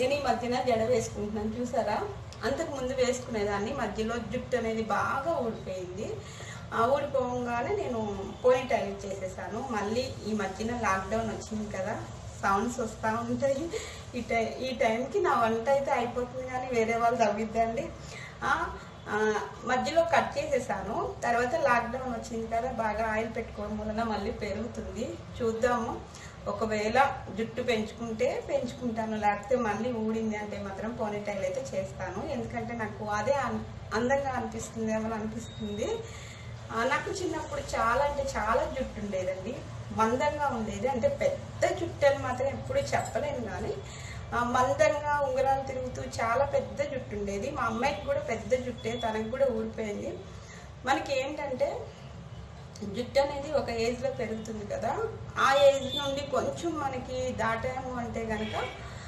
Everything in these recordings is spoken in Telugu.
నేను ఈ మధ్యన జడ వేసుకుంటున్నాను చూసారా అంతకు ముందు వేసుకునేదాన్ని మధ్యలో జుట్టు అనేది బాగా ఊడిపోయింది ఆ ఊడిపోగానే నేను పోనీ టైల్ చేసేసాను మళ్ళీ ఈ మధ్యన లాక్డౌన్ వచ్చింది కదా సౌండ్స్ వస్తూ ఉంటాయి ఈ టై ఈ టైంకి నా వంట అయితే అయిపోతుంది కానీ వేరే వాళ్ళు తవ్విద్దండి ఆ, ఆ, మధ్యలో కట్ చేసేసాను తర్వాత లాక్డౌన్ వచ్చింది కదా బాగా ఆయిల్ పెట్టుకోవడం వలన మళ్ళీ పెరుగుతుంది చూద్దాము ఒకవేళ జుట్టు పెంచుకుంటే పెంచుకుంటాను లేకపోతే మళ్ళీ ఊడింది అంటే మాత్రం పోనీటైల్ అయితే చేస్తాను ఎందుకంటే నాకు అదే అన్- అందంగా అనిపిస్తుంది ఏమని అనిపిస్తుంది ఆ, నాకు చిన్నప్పుడు చాలా అంటే చాలా జుట్టు ఉండేదండి మందంగా ఉండేది అంటే పెద్ద జుట్టు అని మాత్రం ఎప్పుడు చెప్పలేను కానీ ఆ, మందంగా ఉంగరాలు తిరుగుతూ చాలా పెద్ద జుట్టు ఉండేది మా అమ్మాయికి కూడా పెద్ద జుట్టే తనకు కూడా ఊడిపోయింది మనకి ఏంటంటే జుట్టు అనేది ఒక ఏజ్లో పెరుగుతుంది కదా ఆ ఏజ్ నుండి కొంచెం మనకి దాటాము అంటే కనుక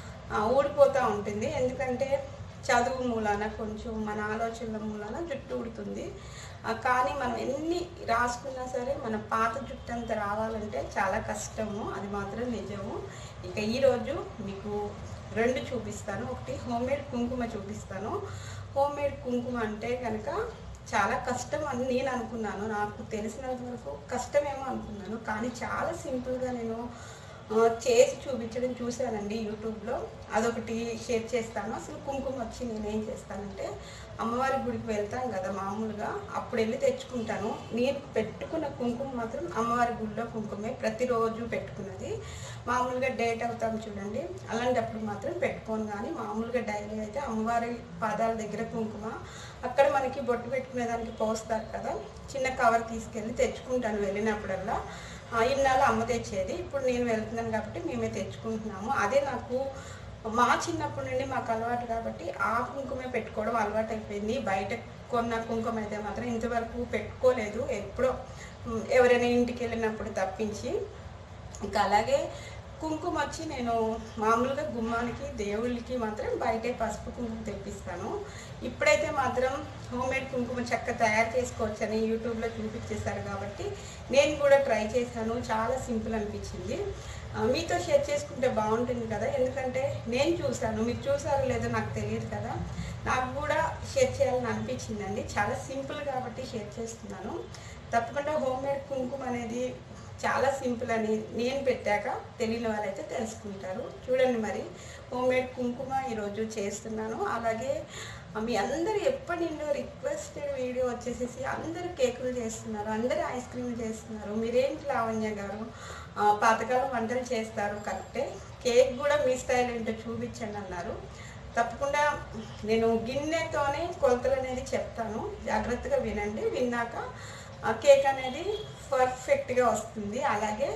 ఊడిపోతూ ఉంటుంది ఎందుకంటే చదువు మూలాన కొంచెం మన ఆలోచనల మూలాన జుట్టు ఊడుతుంది ఆ, కానీ మనం ఎన్ని రాసుకున్నా సరే మన పాత జుట్టు అంత రావాలంటే చాలా కష్టము అది మాత్రం నిజము ఇక ఈరోజు మీకు రెండు చూపిస్తాను ఒకటి హోమ్మేడ్ కుంకుమ చూపిస్తాను హోమ్మేడ్ కుంకుమ అంటే కనుక చాలా కష్టం అని నేను అనుకున్నాను నాకు తెలిసినంత వరకు కష్టమేమో అనుకున్నాను కానీ చాలా సింపుల్గా నేను ఆ, చేసి చూపించడం చూశానండి యూట్యూబ్లో అదొకటి షేర్ చేస్తాను అసలు కుంకుమ వచ్చి నేనేం చేస్తానంటే అమ్మవారి గుడికి వెళ్తాం కదా మామూలుగా అప్పుడు వెళ్ళి తెచ్చుకుంటాను నేను పెట్టుకున్న కుంకుమ మాత్రం అమ్మవారి గుడిలో కుంకుమే ప్రతిరోజు పెట్టుకున్నది మామూలుగా డేట్ అవుతాం చూడండి అలాంటప్పుడు మాత్రం పెట్టుకోను కానీ మామూలుగా డైలీ అయితే అమ్మవారి పాదాల దగ్గర కుంకుమ అక్కడ మనకి బొట్టు పెట్టుకునేదానికి పోస్తారు కదా చిన్న కవర్ తీసుకెళ్ళి తెచ్చుకుంటాను వెళ్ళినప్పుడల్లా ఆ, ఇన్నాళ్ళు అమ్మ తెచ్చేది ఇప్పుడు నేను వెళ్తున్నాను కాబట్టి మేమే తెచ్చుకుంటున్నాము అదే నాకు మా చిన్నప్పటి నుండి మాకు అలవాటు కాబట్టి ఆ కుంకుమే పెట్టుకోవడం అలవాటు అయిపోయింది బయట కొన్న కుంకుమ అయితే మాత్రం ఇంతవరకు పెట్టుకోలేదు ఎప్పుడో ఉమ్, ఎవరైనా ఇంటికి వెళ్ళినప్పుడు తప్పించి ఇంకా అలాగే కుంకుమ వచ్చి నేను మామూలుగా గుమ్మానికి దేవుళ్ళకి మాత్రం బయటే పసుపు కుంకుమ తెప్పిస్తాను ఇప్పుడైతే మాత్రం హోమ్మేడ్ కుంకుమ చెక్క తయారు చేసుకోవచ్చని యూట్యూబ్లో చూపించేశారు కాబట్టి నేను కూడా ట్రై చేశాను చాలా సింపుల్ అనిపించింది ఆ, మీతో షేర్ చేసుకుంటే బాగుంటుంది కదా ఎందుకంటే నేను చూశాను మీరు చూసారో లేదో నాకు తెలియదు కదా నాకు కూడా షేర్ చేయాలని అనిపించిందండి చాలా సింపుల్ కాబట్టి షేర్ చేస్తున్నాను తప్పకుండా హోమ్మేడ్ కుంకుమ అనేది చాలా సింపుల్ అని నేను పెట్టాక తెలియని వాళ్ళైతే తెలుసుకుంటారు చూడండి మరి హోమ్మేడ్ కుంకుమ ఈరోజు చేస్తున్నాను అలాగే ఆ, మీ అందరు ఎప్పటి నుండో రిక్వెస్టెడ్ వీడియో వచ్చేసేసి అందరూ కేకులు చేస్తున్నారు అందరూ ఐస్ క్రీమ్ చేస్తున్నారు మీరేంటి లావణ్య గారు ఆ, పాతకాలం వంటలు చేస్తారు కరెక్టే కేక్ కూడా మీ స్టైల్ ఏంటో చూపించండి అన్నారు తప్పకుండా నేను గిన్నెతోనే కొలతలు అనేది చెప్తాను జాగ్రత్తగా వినండి విన్నాక ఆ కేక్ అనేది పర్ఫెక్ట్గా వస్తుంది అలాగే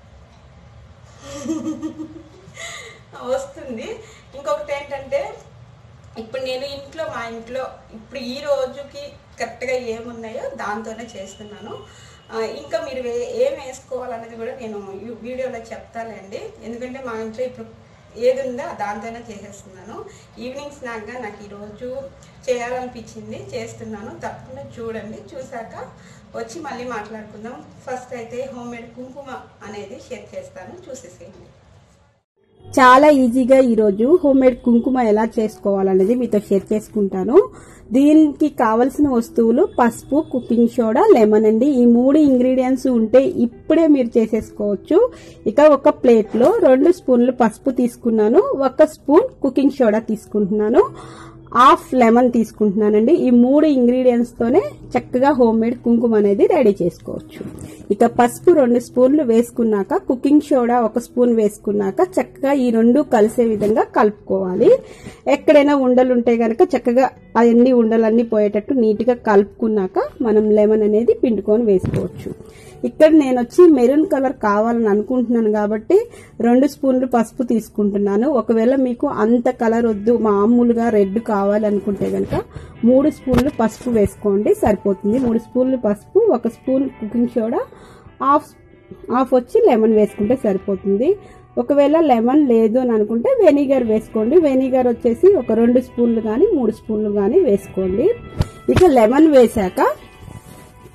వస్తుంది ఇంకొకటి ఏంటంటే ఇప్పుడు నేను ఇంట్లో మా ఇంట్లో ఇప్పుడు ఈ రోజుకి కరెక్ట్గా ఏమున్నాయో దాంతోనే చేస్తున్నాను ఆ, ఇంకా మీరు వే- ఏం వేసుకోవాలనేది కూడా నేను ఈ వీడియోలో చెప్తానండి ఎందుకంటే మా ఇంట్లో ఇప్పుడు ఏది ఉందో దాంతోనే చేసేస్తున్నాను ఈవినింగ్ స్నాక్గా నాకు ఈరోజు చేయాలనిపించింది చేస్తున్నాను తప్పకుండా చూడండి చూశాక వచ్చి మళ్ళీ మాట్లాడుకుందాం ఫస్ట్ అయితే హోమ్మేడ్ కుంకుమ అనేది షేర్ చేస్తాను చూసేసేయండి చాలా ఈజీగా ఈరోజు హోమ్ మేడ్ కుంకుమ ఎలా చేసుకోవాలనేది మీతో షేర్ చేసుకుంటాను దీనికి కావలసిన వస్తువులు పసుపు కుకింగ్ సోడా లెమన్ అండి ఈ మూడు ఇంగ్రీడియంట్స్ ఉంటే ఇప్పుడే మీరు చేసేసుకోవచ్చు ఇక ఒక ప్లేట్ లో రెండు స్పూన్లు పసుపు తీసుకున్నాను ఒక స్పూన్ కుకింగ్ సోడా తీసుకుంటున్నాను హాఫ్ లెమన్ తీసుకుంటున్నానండి ఈ మూడు ఇంగ్రీడియంట్స్ తోనే చక్కగా హోమ్ మేడ్ కుంకుమ అనేది రెడీ చేసుకోవచ్చు ఇక పసుపు రెండు స్పూన్లు వేసుకున్నాక కుకింగ్ సోడా ఒక స్పూన్ వేసుకున్నాక చక్కగా ఈ రెండు కలిసే విధంగా కలుపుకోవాలి ఎక్కడైనా ఉండలు ఉంటే గనక చక్కగా అవన్నీ ఉండలన్నీ పోయేటట్టు నీట్గా కలుపుకున్నాక మనం లెమన్ అనేది పిండుకొని వేసుకోవచ్చు ఇక్కడ నేను వచ్చి మెరూన్ కలర్ కావాలని అనుకుంటున్నాను కాబట్టి రెండు స్పూన్లు పసుపు తీసుకుంటున్నాను ఒకవేళ మీకు అంత కలర్ వద్దు మామూలుగా రెడ్ కావాలనుకుంటే గనక మూడు స్పూన్లు పసుపు వేసుకోండి సరిపోతుంది మూడు స్పూన్లు పసుపు ఒక spoon cooking soda half half వచ్చి లెమన్ వేసుకుంటే సరిపోతుంది ఒకవేళ లెమన్ లేదు అని అనుకుంటే వెనిగర్ వేసుకోండి వెనిగర్ వచ్చేసి ఒక రెండు స్పూన్లు కానీ మూడు స్పూన్లు కానీ వేసుకోండి ఇక లెమన్ వేశాక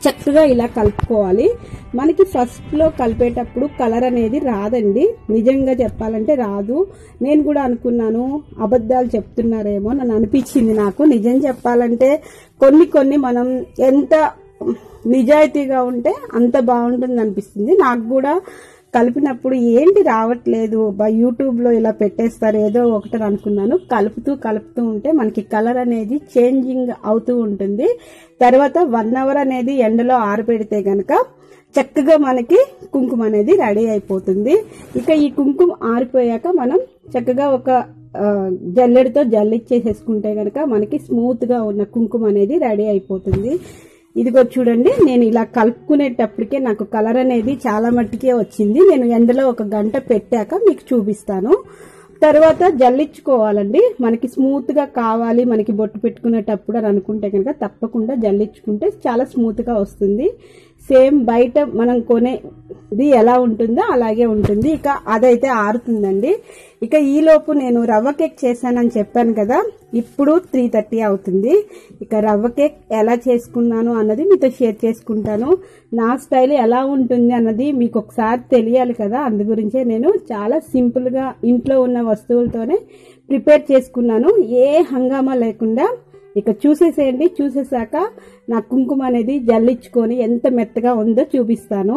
చక్కగా ఇలా కలుపుకోవాలి మనకి ఫస్ట్ లో కలిపేటప్పుడు కలర్ అనేది రాదండి నిజంగా చెప్పాలంటే రాదు నేను కూడా అనుకున్నాను అబద్ధాలు చెప్తున్నారేమో నన్ను అనిపించింది నాకు నిజం చెప్పాలంటే కొన్ని కొన్ని మనం ఎంత నిజాయితీగా ఉంటే అంత బాగుంటుంది అనిపిస్తుంది నాకు కూడా కలిపినప్పుడు ఏంటి రావట్లేదు బా యూట్యూబ్ లో ఇలా పెట్టేస్తారు ఏదో ఒకటి అనుకున్నాను కలుపుతూ కలుపుతూ ఉంటే మనకి కలర్ అనేది చేంజింగ్ అవుతూ ఉంటుంది తర్వాత వన్ అవర్ అనేది ఎండలో ఆరబెడితే గనక చక్కగా మనకి కుంకుమ అనేది రెడీ అయిపోతుంది ఇక ఈ కుంకుమ ఆరిపోయాక మనం చక్కగా ఒక ఆ, జల్లెడతో జల్లిచ్చేసేసుకుంటే గనక మనకి స్మూత్ గా ఉన్న కుంకుమ అనేది రెడీ అయిపోతుంది ఇదిగో చూడండి నేను ఇలా కలుపుకునేటప్పటికే నాకు కలర్ అనేది చాలా మట్టికే వచ్చింది నేను ఎండలో ఒక గంట పెట్టాక మీకు చూపిస్తాను తర్వాత జల్లించుకోవాలండి మనకి స్మూత్ గా కావాలి మనకి బొట్టు పెట్టుకునేటప్పుడు అని అనుకుంటే కనుక తప్పకుండా జల్లించుకుంటే చాలా స్మూత్ గా వస్తుంది సేమ్ బయట మనం కొనేది ఎలా ఉంటుందో అలాగే ఉంటుంది ఇక అదైతే ఆరుతుందండి ఇక ఈలోపు నేను రవ్వ కేక్ చేశానని చెప్పాను కదా ఇప్పుడు త్రీ థర్టీ అవుతుంది ఇక రవ్వ కేక్ ఎలా చేసుకున్నాను అన్నది మీతో షేర్ చేసుకుంటాను నా స్టైల్ ఎలా ఉంటుంది అన్నది మీకు ఒకసారి తెలియాలి కదా అందు గురించే నేను చాలా సింపుల్ గా ఇంట్లో ఉన్న వస్తువులతోనే ప్రిపేర్ చేసుకున్నాను ఏ హంగామా లేకుండా ఇక చూసేసేయండి చూసేసాక నా కుంకుమ అనేది జల్లించుకొని ఎంత మెత్తగా ఉందో చూపిస్తాను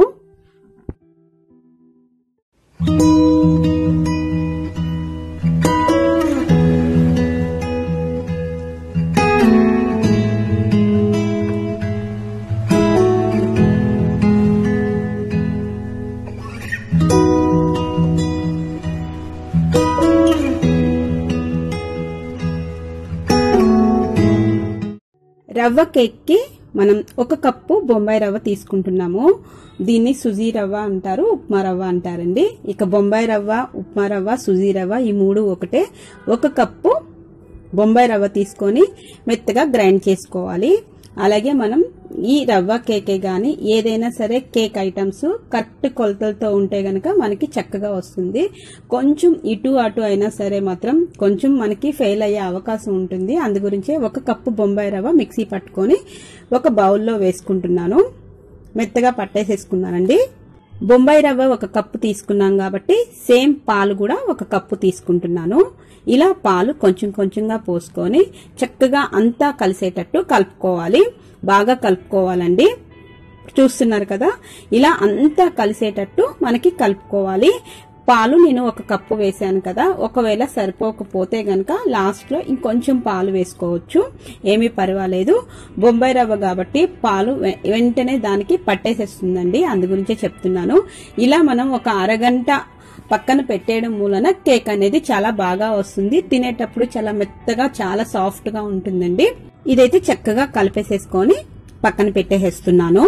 రవ్వ కేక్కి మనం ఒక కప్పు బొంబాయి రవ్వ తీసుకుంటున్నాము దీన్ని సుజీ రవ్వ అంటారు ఉప్మా రవ్వ అంటారండి ఇక బొంబాయి రవ్వ ఉప్మా రవ్వ సుజీ రవ్వ ఈ మూడు ఒకటే ఒక కప్పు బొంబాయి రవ్వ తీసుకొని మెత్తగా గ్రైండ్ చేసుకోవాలి అలాగే మనం ఈ రవ్వ కేకే గాని ఏదైనా సరే కేక్ ఐటమ్స్ కరెక్ట్ కొలతలతో ఉంటే గనక మనకి చక్కగా వస్తుంది కొంచెం ఇటు అటు అయినా సరే మాత్రం కొంచెం మనకి ఫెయిల్ అయ్యే అవకాశం ఉంటుంది అందు గురించే ఒక కప్పు బొంబాయి రవ్వ మిక్సీ పట్టుకొని ఒక బౌల్లో వేసుకుంటున్నాను మెత్తగా పట్టేసేసుకున్నానండి బొంబాయి రవ్వ ఒక కప్పు తీసుకున్నాం కాబట్టి సేమ్ పాలు కూడా ఒక కప్పు తీసుకుంటున్నాను ఇలా పాలు కొంచెం కొంచెంగా పోసుకొని చక్కగా అంతా కలిసేటట్టు కలుపుకోవాలి బాగా కలుపుకోవాలండి చూస్తున్నారు కదా ఇలా అంతా కలిసేటట్టు మనకి కలుపుకోవాలి పాలు నేను ఒక కప్పు వేసాను కదా ఒకవేళ సరిపోకపోతే గనక లాస్ట్ లో ఇంకొంచెం పాలు వేసుకోవచ్చు ఏమీ పర్వాలేదు బొంబాయి రవ్వ కాబట్టి పాలు వె- వెంటనే దానికి పట్టేసేస్తుందండి అందు గురించే చెప్తున్నాను ఇలా మనం ఒక అరగంట పక్కన పెట్టేయడం మూలన కేక్ అనేది చాలా బాగా వస్తుంది తినేటప్పుడు చాలా మెత్తగా చాలా సాఫ్ట్ గా ఉంటుందండి ఇదైతే చక్కగా కలిపేసేసుకొని పక్కన పెట్టేసేస్తున్నాను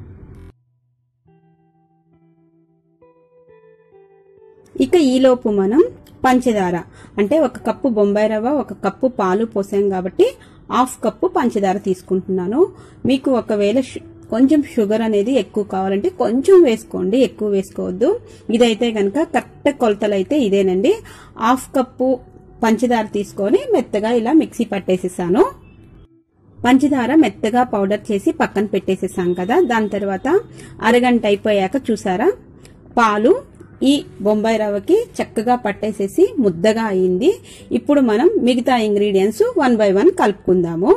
ఇక ఈలోపు మనం పంచదార అంటే ఒక కప్పు బొంబాయి రవ్వ ఒక కప్పు పాలు పోసాం కాబట్టి హాఫ్ కప్పు పంచదార తీసుకుంటున్నాను మీకు ఒకవేళ షు- కొంచెం షుగర్ అనేది ఎక్కువ కావాలంటే కొంచెం వేసుకోండి ఎక్కువ వేసుకోవద్దు ఇదైతే కనుక కరెక్ట్ కొలతలు అయితే ఇదేనండి హాఫ్ కప్పు పంచదార తీసుకొని మెత్తగా ఇలా మిక్సీ పట్టేసేసాను పంచదార మెత్తగా పౌడర్ చేసి పక్కన పెట్టేసేసాం కదా దాని తర్వాత అరగంట అయిపోయాక చూసారా పాలు ఈ బొంబాయి రవ్వకి చక్కగా పట్టేసేసి ముద్దగా అయింది ఇప్పుడు మనం మిగతా ఇంగ్రీడియంట్స్ వన్ బై వన్ కలుపుకుందాము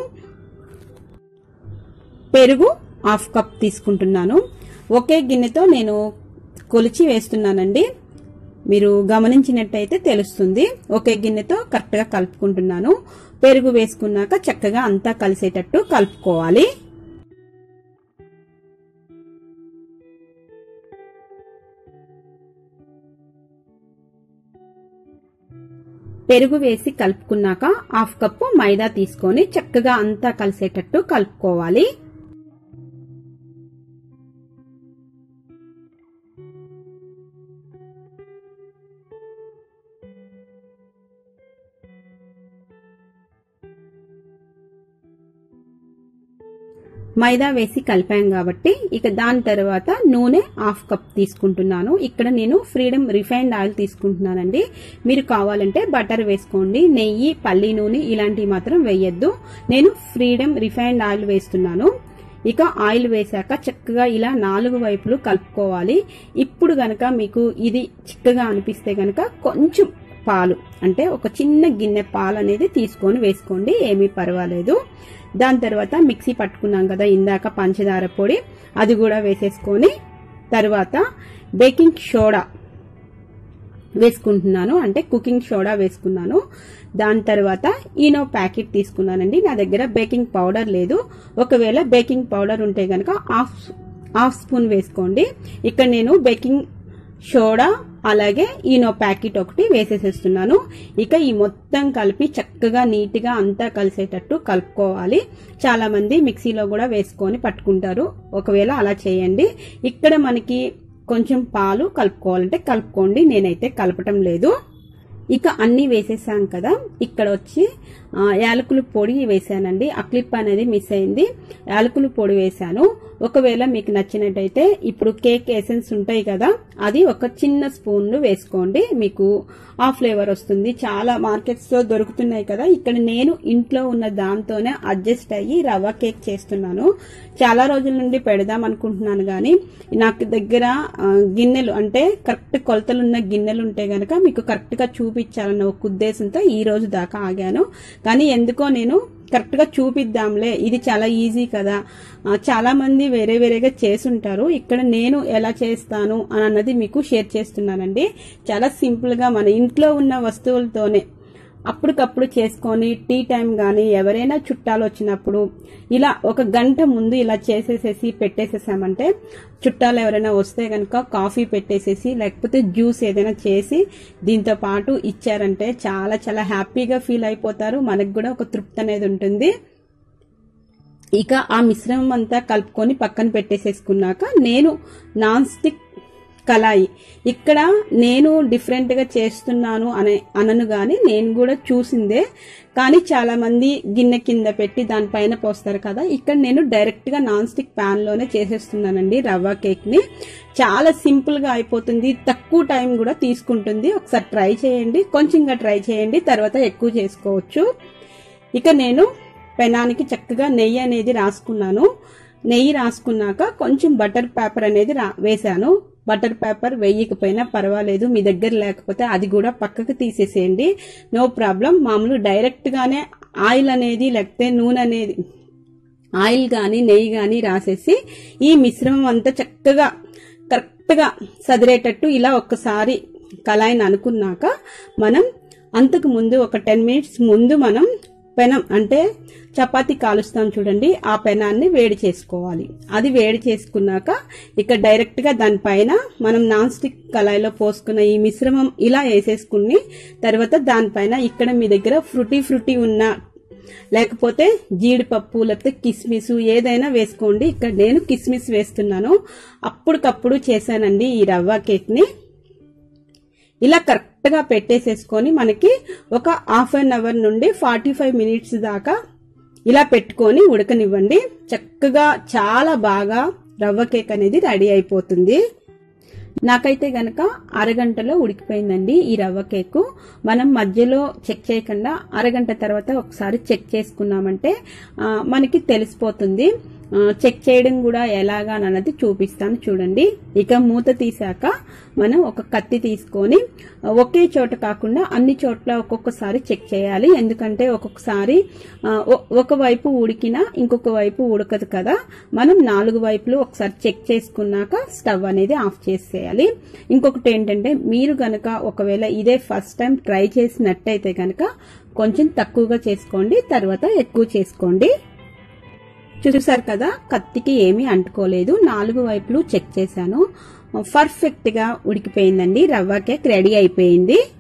పెరుగు హాఫ్ కప్ తీసుకుంటున్నాను ఒకే గిన్నెతో నేను కొలిచి వేస్తున్నానండి మీరు గమనించినట్టయితే తెలుస్తుంది ఒకే గిన్నెతో కరెక్ట్ గా కలుపుకుంటున్నాను పెరుగు వేసుకున్నాక చక్కగా అంతా కలిసేటట్టు కలుపుకోవాలి పెరుగు వేసి కలుపుకున్నాక హాఫ్ కప్పు మైదా తీసుకొని చక్కగా అంతా కలిసేటట్టు కలుపుకోవాలి మైదా వేసి కలిపాం కాబట్టి ఇక దాని తర్వాత నూనె హాఫ్ కప్ తీసుకుంటున్నాను ఇక్కడ నేను ఫ్రీడమ్ రిఫైన్డ్ ఆయిల్ తీసుకుంటున్నానండి మీరు కావాలంటే బటర్ వేసుకోండి నెయ్యి పల్లి నూనె ఇలాంటివి మాత్రం వేయొద్దు నేను ఫ్రీడమ్ రిఫైన్డ్ ఆయిల్ వేస్తున్నాను ఇక ఆయిల్ వేశాక చక్కగా ఇలా నాలుగు వైపులు కలుపుకోవాలి ఇప్పుడు గనక మీకు ఇది చిక్కగా అనిపిస్తే గనక కొంచెం పాలు అంటే ఒక చిన్న గిన్నె పాలు అనేది తీసుకొని వేసుకోండి ఏమీ పర్వాలేదు దాని తర్వాత మిక్సీ పట్టుకున్నాం కదా ఇందాక పంచదార పొడి అది కూడా వేసేసుకొని తర్వాత బేకింగ్ సోడా వేసుకుంటున్నాను అంటే కుకింగ్ సోడా వేసుకున్నాను దాని తర్వాత ఈనో ప్యాకెట్ తీసుకున్నానండి నా దగ్గర బేకింగ్ పౌడర్ లేదు ఒకవేళ బేకింగ్ పౌడర్ ఉంటే గనక హాఫ్ హాఫ్ స్పూన్ వేసుకోండి ఇక్కడ నేను బేకింగ్ సోడా అలాగే ఈనో ప్యాకెట్ ఒకటి వేసేసేస్తున్నాను ఇక ఈ మొత్తం కలిపి చక్కగా నీట్గా అంతా కలిసేటట్టు కలుపుకోవాలి చాలా మంది మిక్సీలో కూడా వేసుకొని పట్టుకుంటారు ఒకవేళ అలా చేయండి ఇక్కడ మనకి కొంచెం పాలు కలుపుకోవాలంటే కలుపుకోండి నేనైతే కలపటం లేదు ఇక అన్ని వేసేసాం కదా ఇక్కడ వచ్చి ఆ, యాలకుల పొడి వేసానండి ఆ క్లిప్ అనేది మిస్ అయింది యాలకుల పొడి వేసాను ఒకవేళ మీకు నచ్చినట్టయితే ఇప్పుడు కేక్ ఎసెన్స్ ఉంటాయి కదా అది ఒక చిన్న స్పూన్ వేసుకోండి మీకు ఆ ఫ్లేవర్ వస్తుంది చాలా మార్కెట్స్ లో దొరుకుతున్నాయి కదా ఇక్కడ నేను ఇంట్లో ఉన్న దాంతోనే అడ్జస్ట్ అయ్యి రవ్వ కేక్ చేస్తున్నాను చాలా రోజుల నుండి పెడదాం అనుకుంటున్నాను కానీ నాకు దగ్గర ఆ, గిన్నెలు అంటే కరెక్ట్ కొలతలు ఉన్న గిన్నెలు ఉంటే గనక మీకు కరెక్ట్ గా చూపించాలన్న ఒక ఉద్దేశంతో ఈ రోజు దాకా ఆగాను కానీ ఎందుకో నేను కరెక్ట్ గా చూపిద్దాంలే ఇది చాలా ఈజీ కదా ఆ, చాలా మంది వేరే వేరేగా చేసుంటారు ఇక్కడ నేను ఎలా చేస్తాను అని అన్నది మీకు షేర్ చేస్తున్నానండి చాలా సింపుల్ గా మన ఇంట్లో ఉన్న వస్తువులతోనే అప్పటికప్పుడు చేసుకొని టీ టైం కానీ ఎవరైనా చుట్టాలు వచ్చినప్పుడు ఇలా ఒక గంట ముందు ఇలా చేసేసేసి పెట్టేసేసామంటే చుట్టాలు ఎవరైనా వస్తే కనుక కాఫీ పెట్టేసేసి లేకపోతే జ్యూస్ ఏదైనా చేసి దీంతో పాటు ఇచ్చారంటే చాలా చాలా హ్యాపీగా ఫీల్ అయిపోతారు మనకు కూడా ఒక తృప్తి అనేది ఉంటుంది ఇక ఆ మిశ్రమం అంతా కలుపుకొని పక్కన పెట్టేసేసుకున్నాక నేను నాన్ స్టిక్ కళాయి ఇక్కడ నేను డిఫరెంట్ గా చేస్తున్నాను అనే అనను గాని నేను కూడా చూసిందే కానీ చాలా మంది గిన్నె కింద పెట్టి దానిపైన పోస్తారు కదా ఇక్కడ నేను డైరెక్ట్ గా నాన్ స్టిక్ ప్యాన్ లోనే చేసేస్తున్నానండి రవ్వ కేక్ ని చాలా సింపుల్ గా అయిపోతుంది తక్కువ టైం కూడా తీసుకుంటుంది ఒకసారి ట్రై చేయండి కొంచెంగా ట్రై చేయండి తర్వాత ఎక్కువ చేసుకోవచ్చు ఇక నేను పెనానికి చక్కగా నెయ్యి అనేది రాసుకున్నాను నెయ్యి రాసుకున్నాక కొంచెం బటర్ పేపర్ అనేది రా వేశాను బటర్ పేపర్ వేయకపోయినా పర్వాలేదు మీ దగ్గర లేకపోతే అది కూడా పక్కకు తీసేసేయండి నో ప్రాబ్లం మామూలు డైరెక్ట్ గానే ఆయిల్ అనేది లేకపోతే నూనె అనేది ఆయిల్ గాని నెయ్యి గాని రాసేసి ఈ మిశ్రమం అంతా చక్కగా కరెక్ట్ గా సదిరేటట్టు ఇలా ఒక్కసారి కళాయిని అనుకున్నాక మనం అంతకు ముందు ఒక టెన్ మినిట్స్ ముందు మనం పెనం అంటే చపాతీ కాలుస్తాం చూడండి ఆ పెనాన్ని వేడి చేసుకోవాలి అది వేడి చేసుకున్నాక ఇక డైరెక్ట్ గా దానిపైన మనం నాన్ స్టిక్ కళాయిలో పోసుకున్న ఈ మిశ్రమం ఇలా వేసేసుకుని తర్వాత దానిపైన ఇక్కడ మీ దగ్గర ఫ్రుటీ ఫ్రుటీ ఉన్న లేకపోతే జీడిపప్పు లేకపోతే కిస్మిస్ ఏదైనా వేసుకోండి ఇక్కడ నేను కిస్మిస్ వేస్తున్నాను అప్పటికప్పుడు చేశానండి ఈ రవ్వ కేక్ ని ఇలా కరెక్ట్ గా పెట్టేసేసుకొని మనకి ఒక హాఫ్ అన్ అవర్ నుండి ఫార్టీ ఫైవ్ మినిట్స్ దాకా ఇలా పెట్టుకొని ఉడకనివ్వండి చక్కగా చాలా బాగా రవ్వ కేక్ అనేది రెడీ అయిపోతుంది నాకైతే గనక అరగంటలో ఉడికిపోయిందండి ఈ రవ్వ కేకు మనం మధ్యలో చెక్ చేయకుండా అరగంట తర్వాత ఒకసారి చెక్ చేసుకున్నామంటే ఆ, మనకి తెలిసిపోతుంది ఆ, చెక్ చేయడం కూడా ఎలాగా అన్నది చూపిస్తాను చూడండి ఇక మూత తీసాక మనం ఒక కత్తి తీసుకొని ఒకే చోట కాకుండా అన్ని చోట్ల ఒక్కొక్కసారి చెక్ చేయాలి ఎందుకంటే ఒక్కొక్కసారి ఆ, ఒ- ఒక వైపు ఉడికినా ఇంకొక వైపు ఉడకదు కదా మనం నాలుగు వైపులు ఒకసారి చెక్ చేసుకున్నాక స్టవ్ అనేది ఆఫ్ చేసేయాలి ఇంకొకటి ఏంటంటే మీరు గనక ఒకవేళ ఇదే ఫస్ట్ టైం ట్రై చేసినట్టయితే గనక కొంచెం తక్కువగా చేసుకోండి తర్వాత ఎక్కువ చేసుకోండి చూసారు కదా కత్తికి ఏమీ అంటుకోలేదు నాలుగు వైపులు చెక్ చేశాను పర్ఫెక్ట్ గా ఉడికిపోయిందండి రవ్వ కేక్ రెడీ అయిపోయింది